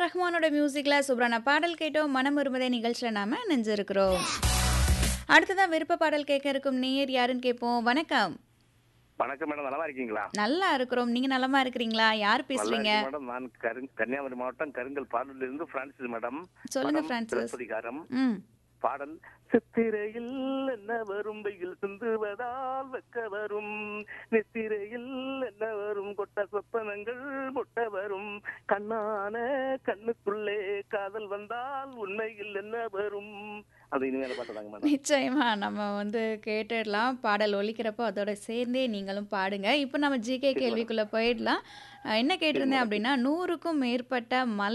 ரஹ்மானோட மியூசிக்ல சூப்பரான பாடல் கேட்டோம் மனம் விரும்புதே நிகழ்ச்சியில் நாம நெஞ்சிருக்கிறோம் அடுத்ததான் விருப்ப பாடல் கேட்க இருக்கும் நேயர் யாருன்னு கேட்போம் வணக்கம் வணக்கம் மேடம் நல்லா இருக்கீங்களா நல்லா இருக்கிறோம் நீங்க நலமா இருக்கிறீங்களா யார் நல்லா பேசுறீங்க இருக்கேன் மேடம் நான் கருங் கன்னியாகுமரி மாவட்டம் கருங்கல் பாடலில் இருந்து பிரான்சிஸ் மேடம் சொல்லுங்க படம் பிரான்சிஸ் சிலப்பதிகாரம் ம் பாடல் சித்திரையில் என்ன வரும் வெயில் சிந்துவதால் வெக்க வரும் நித்திரையில் என்ன வரும் கொட்ட சொப்பனங்கள் முட்ட வரும் கண்ணான கண்ணுக்குள்ளே காதல் வந்தால் உண்மையில் என்ன வரும் அது இனிமேல பாட்டுதாங்க மேடம் நிச்சயமா நம்ம வந்து கேட்டுடலாம் பாடல் ஒலிக்கிறப்போ அதோட சேர்ந்தே நீங்களும் பாடுங்க இப்போ நம்ம ஜிகே கேள்விக்குள்ள போயிடலாம் அஹ் என்ன கேட்டிருந்தேன் அப்படின்னா நூறுக்கும் மேற்பட்ட மலை